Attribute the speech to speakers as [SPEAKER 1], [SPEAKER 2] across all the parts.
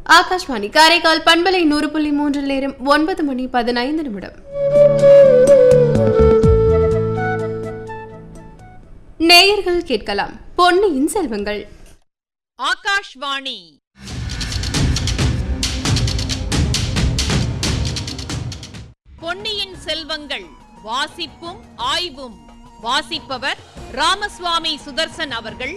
[SPEAKER 1] ஆகாஷ்வாணி காரைக்கால் பண்பலை நூறு புள்ளி மூன்றில் நேரம் ஒன்பது மணி பதினைந்து நிமிடம் நேயர்கள் கேட்கலாம் பொன்னியின் செல்வங்கள்
[SPEAKER 2] ஆகாஷ்வாணி பொன்னியின் செல்வங்கள் வாசிப்பும் ஆய்வும் வாசிப்பவர் ராமசுவாமி சுதர்சன் அவர்கள்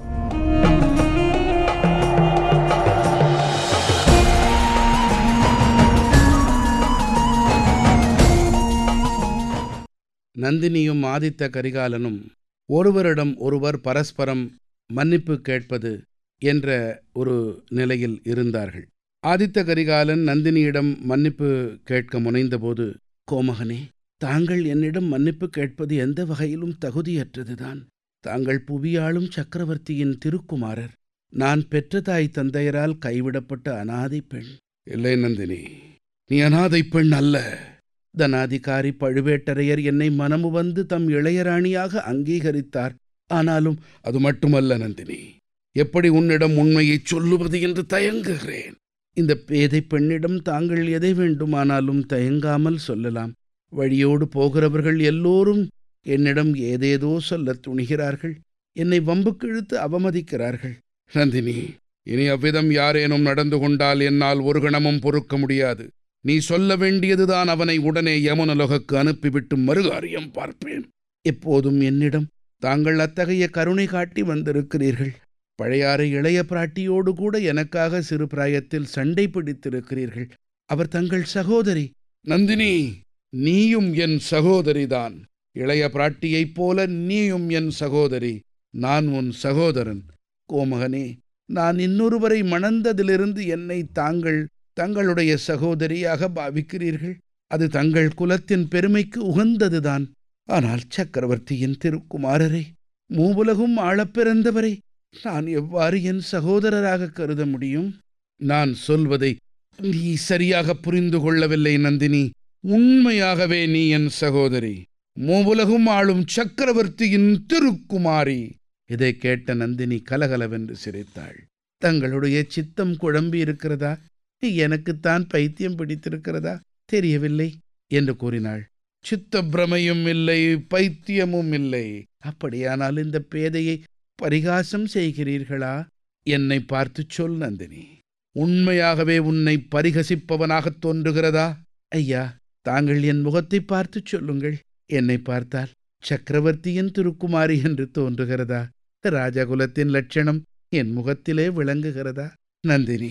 [SPEAKER 3] நந்தினியும் ஆதித்த கரிகாலனும் ஒருவரிடம் ஒருவர் பரஸ்பரம் மன்னிப்பு கேட்பது என்ற ஒரு நிலையில் இருந்தார்கள் ஆதித்த கரிகாலன் நந்தினியிடம் மன்னிப்பு கேட்க முனைந்தபோது கோமகனே தாங்கள் என்னிடம் மன்னிப்பு கேட்பது எந்த வகையிலும் தகுதியற்றதுதான் தாங்கள் புவியாளும் சக்கரவர்த்தியின் திருக்குமாரர் நான் பெற்ற தாய் தந்தையரால் கைவிடப்பட்ட அனாதை பெண் இல்லை நந்தினி நீ அனாதை பெண் அல்ல தனாதிகாரி பழுவேட்டரையர் என்னை மனமு வந்து தம் இளையராணியாக அங்கீகரித்தார் ஆனாலும் அது மட்டுமல்ல நந்தினி எப்படி உன்னிடம் உண்மையைச் சொல்லுவது என்று தயங்குகிறேன் இந்த பேதை பெண்ணிடம் தாங்கள் எதை வேண்டுமானாலும் தயங்காமல் சொல்லலாம் வழியோடு போகிறவர்கள் எல்லோரும் என்னிடம் ஏதேதோ சொல்லத் துணிகிறார்கள் என்னை வம்புக்கு இழுத்து அவமதிக்கிறார்கள் நந்தினி இனி அவ்விதம் யாரேனும் நடந்து கொண்டால் என்னால் ஒரு கணமும் பொறுக்க முடியாது நீ சொல்ல வேண்டியதுதான் அவனை உடனே யமுனலோகக்கு அனுப்பிவிட்டு மறுகாரியம் பார்ப்பேன் எப்போதும் என்னிடம் தாங்கள் அத்தகைய கருணை காட்டி வந்திருக்கிறீர்கள் பழையாறை இளைய பிராட்டியோடு கூட எனக்காக சிறு பிராயத்தில் சண்டை பிடித்திருக்கிறீர்கள் அவர் தங்கள் சகோதரி நந்தினி நீயும் என் சகோதரிதான் இளைய பிராட்டியைப் போல நீயும் என் சகோதரி நான் உன் சகோதரன் கோமகனே நான் இன்னொருவரை மணந்ததிலிருந்து என்னை தாங்கள் தங்களுடைய சகோதரியாக பாவிக்கிறீர்கள் அது தங்கள் குலத்தின் பெருமைக்கு உகந்ததுதான் ஆனால் சக்கரவர்த்தியின் திருக்குமாரரை மூவுலகும் ஆளப் பிறந்தவரை நான் எவ்வாறு என் சகோதரராக கருத முடியும் நான் சொல்வதை நீ சரியாக புரிந்து கொள்ளவில்லை நந்தினி உண்மையாகவே நீ என் சகோதரி மூவுலகும் ஆளும் சக்கரவர்த்தியின் திருக்குமாரி இதை கேட்ட நந்தினி கலகலவென்று சிரித்தாள் தங்களுடைய சித்தம் குழம்பி இருக்கிறதா எனக்குத்தான் பைத்தியம் பிடித்திருக்கிறதா தெரியவில்லை என்று கூறினாள் சித்த பிரமையும் இல்லை பைத்தியமும் இல்லை அப்படியானால் இந்த பேதையை பரிகாசம் செய்கிறீர்களா என்னை பார்த்துச் சொல் நந்தினி உண்மையாகவே உன்னை பரிகசிப்பவனாகத் தோன்றுகிறதா ஐயா தாங்கள் என் முகத்தை பார்த்துச் சொல்லுங்கள் என்னை பார்த்தால் சக்கரவர்த்தியின் திருக்குமாரி என்று தோன்றுகிறதா ராஜகுலத்தின் லட்சணம் என் முகத்திலே விளங்குகிறதா நந்தினி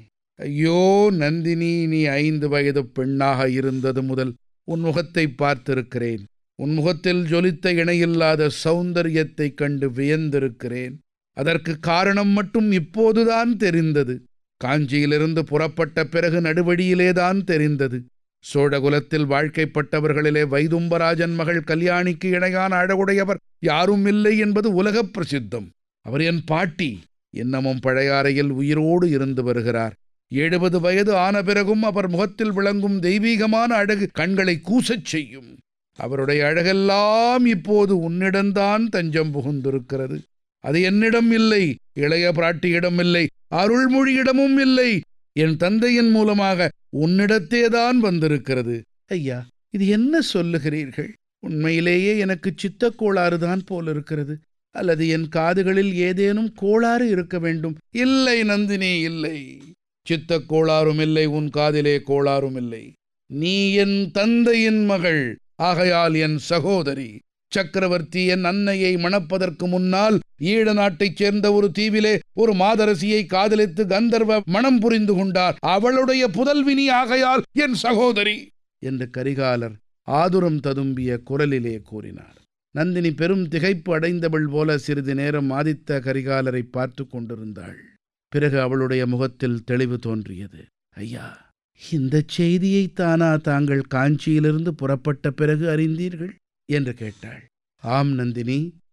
[SPEAKER 3] ஐயோ நந்தினி நீ ஐந்து வயது பெண்ணாக இருந்தது முதல் உன் முகத்தை பார்த்திருக்கிறேன் உன் முகத்தில் ஜொலித்த இணையில்லாத சௌந்தரியத்தைக் கண்டு வியந்திருக்கிறேன் அதற்கு காரணம் மட்டும் இப்போதுதான் தெரிந்தது காஞ்சியிலிருந்து புறப்பட்ட பிறகு நடுவழியிலேதான் தெரிந்தது சோழகுலத்தில் வாழ்க்கைப்பட்டவர்களிலே வைதும்பராஜன் மகள் கல்யாணிக்கு இணையான அழகுடையவர் யாரும் இல்லை என்பது உலகப் பிரசித்தம் அவர் என் பாட்டி இன்னமும் பழையாறையில் உயிரோடு இருந்து வருகிறார் எழுபது வயது ஆன பிறகும் அவர் முகத்தில் விளங்கும் தெய்வீகமான அழகு கண்களை கூசச் செய்யும் அவருடைய அழகெல்லாம் இப்போது உன்னிடம்தான் தஞ்சம் புகுந்திருக்கிறது அது என்னிடம் இல்லை இளைய பிராட்டியிடம் இல்லை அருள்மொழியிடமும் இல்லை என் தந்தையின் மூலமாக உன்னிடத்தேதான் வந்திருக்கிறது ஐயா இது என்ன சொல்லுகிறீர்கள் உண்மையிலேயே எனக்கு சித்தக் கோளாறுதான் போலிருக்கிறது அல்லது என் காதுகளில் ஏதேனும் கோளாறு இருக்க வேண்டும் இல்லை நந்தினி இல்லை சித்தக் கோளாறும் இல்லை உன் காதிலே கோளாறும் இல்லை நீ என் தந்தையின் மகள் ஆகையால் என் சகோதரி சக்கரவர்த்தி என் அன்னையை மணப்பதற்கு முன்னால் ஈழ நாட்டைச் சேர்ந்த ஒரு தீவிலே ஒரு மாதரசியை காதலித்து கந்தர்வ மணம் புரிந்து கொண்டார் அவளுடைய புதல்வினி ஆகையால் என் சகோதரி என்று கரிகாலர் ஆதுரம் ததும்பிய குரலிலே கூறினார் நந்தினி பெரும் திகைப்பு அடைந்தவள் போல சிறிது நேரம் ஆதித்த கரிகாலரை பார்த்து கொண்டிருந்தாள் பிறகு அவளுடைய முகத்தில் தெளிவு தோன்றியது ஐயா இந்த செய்தியைத்தானா தாங்கள் காஞ்சியிலிருந்து புறப்பட்ட பிறகு அறிந்தீர்கள் என்று கேட்டாள் ஆம் நந்தினி